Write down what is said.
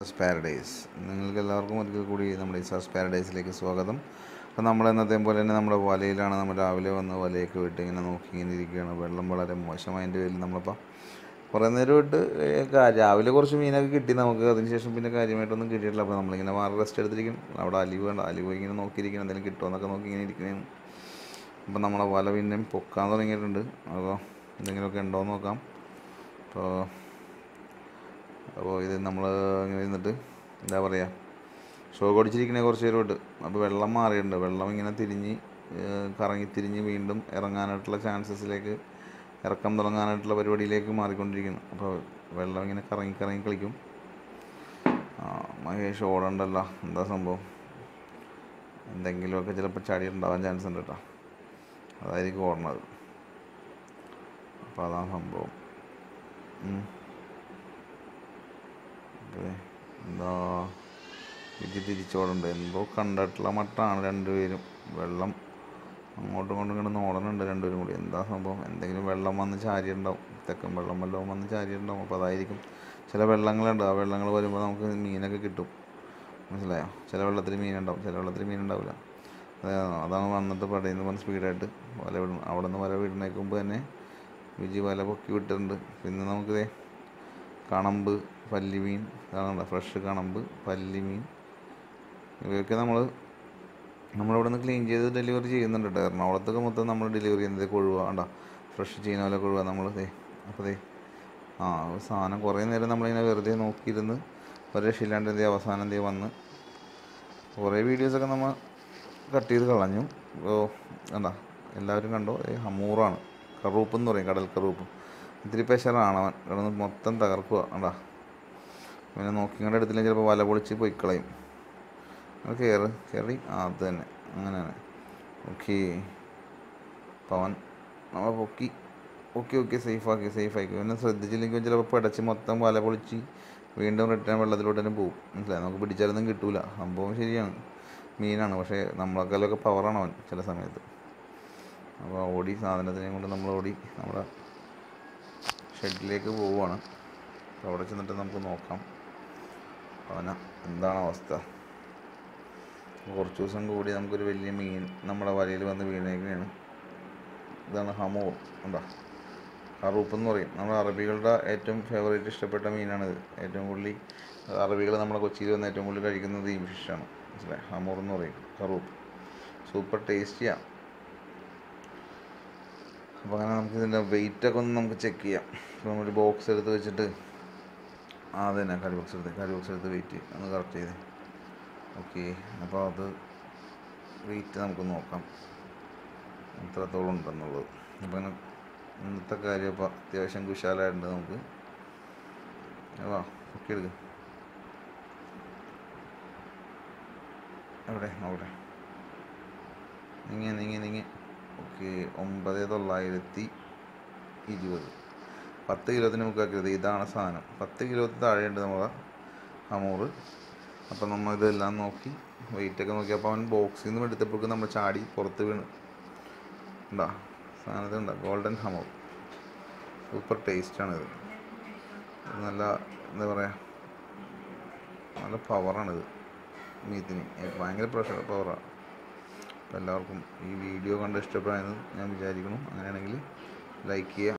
ഇസാസ് paradise നിങ്ങൾക്ക് എല്ലാവർക്കും ഒരിക്കൽ കൂടി നമ്മുടെ ഇസാസ് പാരഡൈസിലേക്ക് സ്വാഗതം അപ്പോൾ നമ്മൾ എന്നത്തെ പോലെ തന്നെ നമ്മുടെ വലയിലാണ് നമ്മൾ രാവിലെ വന്ന് വലയൊക്കെ വിട്ട് ഇങ്ങനെ നോക്കി ഇങ്ങനെ ഇരിക്കുകയാണ് വെള്ളം വളരെ മോശമായതിൻ്റെ പേരിൽ നമ്മളിപ്പോൾ കുറേ നേരം ഇട്ട് കാ- രാവിലെ കുറച്ച് മീനൊക്കെ കിട്ടി നമുക്ക് അതിനുശേഷം പിന്നെ കാര്യമായിട്ടൊന്നും കിട്ടിയിട്ടില്ല അപ്പോൾ നമ്മളിങ്ങനെ മാറി റെസ്റ്റ് എടുത്തിരിക്കും അവിടെ അലിവ് വേണ്ട അലിവ് ഇങ്ങനെ നോക്കിയിരിക്കണം എന്തെങ്കിലും കിട്ടുമോ എന്നൊക്കെ നോക്കി ഇങ്ങനെ ഇരിക്കണേന്ന് അപ്പം നമ്മളെ വല പിന്നെയും പൊക്കാൻ തുടങ്ങിയിട്ടുണ്ട് അപ്പോൾ എന്തെങ്കിലുമൊക്കെ ഉണ്ടോ എന്ന് നോക്കാം അപ്പോൾ അപ്പോൾ ഇത് നമ്മൾ ഇങ്ങനെ ഇരുന്നിട്ട് എന്താ പറയുക ഷോ കൊടിച്ചിരിക്കണേ കുറച്ച് നേരമായിട്ട് അപ്പോൾ വെള്ളം മാറിയിട്ടുണ്ട് വെള്ളം ഇങ്ങനെ തിരിഞ്ഞ് ഏഹ് കറങ്ങി തിരിഞ്ഞ് വീണ്ടും ഇറങ്ങാനായിട്ടുള്ള ചാൻസസിലേക്ക് ഇറക്കം തുടങ്ങാനായിട്ടുള്ള പരിപാടിയിലേക്ക് മാറിക്കൊണ്ടിരിക്കുന്നു അപ്പോൾ വെള്ളം ഇങ്ങനെ കറങ്ങി കറങ്ങി കളിക്കും ആ മഹേഷ് ഓടണ്ടല്ലോ എന്താ സംഭവം എന്തെങ്കിലുമൊക്കെ ചിലപ്പോൾ ചാടി ഉണ്ടാവാൻ ചാൻസ് ഉണ്ട് കേട്ടോ അതായിരിക്കും ഓടണത് അപ്പോൾ അതാണ് സംഭവം ഉം. അതെ എന്താ ഇത് തിരിച്ചോടുണ്ട് എന്തോ കണ്ടിട്ടുള്ള മട്ടാണ് രണ്ടുപേരും വെള്ളം അങ്ങോട്ടും ഇങ്ങോട്ടും ഇങ്ങനെ നോടനുണ്ട് രണ്ടുപേരും കൂടി എന്താ സംഭവം എന്തെങ്കിലും വെള്ളം വന്ന് ചാരിയുണ്ടാവും തെക്കൻ വെള്ളം വല്ലതും വന്ന് ചാരിയുണ്ടാവും അപ്പോൾ അതായിരിക്കും ചില വെള്ളങ്ങളുണ്ട് ആ വെള്ളങ്ങൾ വരുമ്പോൾ നമുക്ക് മീനൊക്കെ കിട്ടും മനസ്സിലായോ ചില വെള്ളത്തിൽ മീനുണ്ടാവും ചില വെള്ളത്തിൽ മീനുണ്ടാവില്ല അതെ അതാണ് വന്നിട്ട് പടയുന്ന പറഞ്ഞ് സ്പീഡായിട്ട് വല വിടണം അവിടെ നിന്ന് വല വിടുന്നതിന് മുമ്പ് തന്നെ വിജി വല പൊക്കി വിട്ടിട്ടുണ്ട് പിന്നെ നമുക്ക് ദേ കണമ്പ് പല്ലിമീൻ കാണണ്ട ഫ്രഷ് കണമ്പ് പല്ലിമീൻ ഇവയൊക്കെ നമ്മൾ നമ്മളിവിടെ നിന്ന് ക്ലീൻ ചെയ്ത് ഡെലിവറി ചെയ്യുന്നുണ്ട് കേട്ടോ എറണാകുളത്തൊക്കെ മൊത്തം നമ്മൾ ഡെലിവറി ചെയ്യുന്നത് കൊഴുവ കണ്ട ഫ്രഷ് ചെയ്യുന്ന പോലെ കൊഴുവ നമ്മൾ ദേ അപ്പോൾ ദേ ആ ഒരു സാധനം കുറേ നേരം നമ്മളിങ്ങനെ വെറുതെ നോക്കിയിരുന്ന് ഒരു രക്ഷയില്ലാണ്ട് എന്തേ അവസാനം എന്തേ വന്ന് കുറേ വീഡിയോസൊക്കെ നമ്മൾ കട്ട് ചെയ്ത് കളഞ്ഞു ഇപ്പോൾ കണ്ട എല്ലാവരും കണ്ടോ ഏ ഹമൂറാണ് കറൂപ്പ് എന്ന് പറയും കടൽ കറൂപ്പ് ഇത്തിരി പെശറാണ് അവൻ കിടന്ന് മൊത്തം തകർക്കുക കണ്ടാ പിന്നെ നോക്കിങ്ങളുടെ അടുത്തില്ലെങ്കിൽ ചിലപ്പോൾ വല പൊളിച്ച് പോയി കളയും അത് കയറ് കയറി ആ അത് തന്നെ അങ്ങനെ തന്നെ ഓക്കെ അപ്പോൾ അവൻ നമ്മളെ പൊക്കി ഓക്കെ ഓക്കെ സേഫാക്കി സേഫാക്കി പിന്നെ ശ്രദ്ധിച്ചില്ലെങ്കിൽ ചിലപ്പോൾ പിടച്ച് മൊത്തം വല പൊളിച്ച് വീണ്ടും റിട്ടേൺ വെള്ളത്തിലോട്ട് തന്നെ പോകും മനസ്സിലായി നമുക്ക് പിടിച്ചാലൊന്നും കിട്ടൂല സംഭവം ശരിയാണ് മീനാണ് പക്ഷേ നമ്മളെക്കാളൊക്കെ പവറാണ് അവൻ ചില സമയത്ത് അപ്പോൾ ഓടി സാധനത്തിനെ കൊണ്ട് നമ്മൾ ഓടി നമ്മുടെ ഷെഡിലേക്ക് പോവുകയാണ് അപ്പോൾ അവിടെ ചെന്നിട്ട് നമുക്ക് നോക്കാം അവന എന്താണ് അവസ്ഥ അപ്പോൾ കുറച്ച് ദിവസം കൂടി നമുക്കൊരു വലിയ മീൻ നമ്മുടെ വലയിൽ വന്ന് വീണേക്കുകയാണ് ഇതാണ് ഹമൂർ എന്താ ഹറൂപ്പ് എന്ന് പറയും നമ്മുടെ അറബികളുടെ ഏറ്റവും ഫേവറേറ്റ് ഇഷ്ടപ്പെട്ട മീനാണിത് ഏറ്റവും കൂടുതൽ അറബികൾ നമ്മുടെ കൊച്ചിയിൽ വന്ന് ഏറ്റവും കൂടുതൽ കഴിക്കുന്നത് ഈ ഫിഷാണ് മനസ്സിലായി ഹമൂർ എന്ന് പറയും ഹറൂപ്പ് സൂപ്പർ ടേസ്റ്റിയാണ് അപ്പോൾ അങ്ങനെ നമുക്ക് ഇതിൻ്റെ വെയിറ്റൊക്കെ ഒന്ന് നമുക്ക് ചെക്ക് ചെയ്യാം അപ്പോൾ നമ്മളൊരു ബോക്സ് എടുത്ത് വെച്ചിട്ട് ആ അത് തന്നെ കാരി ബോക്സ് എടുത്ത് കാരി ബോക്സ് എടുത്ത് വെയിറ്റ് ഒന്ന് കറക്റ്റ് ചെയ്ത് ഓക്കെ അപ്പോൾ അത് വെയിറ്റ് നമുക്ക് നോക്കാം എത്രത്തോളം ഉണ്ടെന്നുള്ളത് അപ്പോൾ അങ്ങനെ ഇന്നത്തെ കാര്യം അപ്പോൾ അത്യാവശ്യം കുശാലായിട്ടുണ്ട് നമുക്ക് വാ ഓക്കെ എടുക്ക് എവിടെ നോക്കട്ടെ നീങ്ങി നീങ്ങി നീങ്ങി ഓക്കെ ഒമ്പത് തൊള്ളായിരത്തി ഇരുപത് പത്ത് കിലോത്തിന് മുക്കാക്കരുത് ഇതാണ് സാധനം പത്ത് കിലോത്തിന് താഴെയുണ്ട് നമ്മളെ ഹമൂറ് അപ്പം നമ്മൾ ഇതെല്ലാം നോക്കി വെയിറ്റൊക്കെ നോക്കി അപ്പോൾ അവൻ ബോക്സിൽ നിന്ന് എടുത്തപ്പോഴേക്കും നമ്മൾ ചാടി പുറത്ത് വീണ് ഉണ്ടാ സാധനത്തിനുണ്ട ഗോൾഡൻ ഹമൂർ സൂപ്പർ ടേസ്റ്റാണിത് ഇത് നല്ല എന്താ പറയുക നല്ല പവറാണിത് മീത്തിന് ഭയങ്കര പ്രഷർ പവറാണ് അപ്പോൾ എല്ലാവർക്കും ഈ വീഡിയോ കണ്ട് ഇഷ്ടപ്പെടാമെന്ന് ഞാൻ വിചാരിക്കുന്നു അങ്ങനെയാണെങ്കിൽ ലൈക്ക് ചെയ്യുക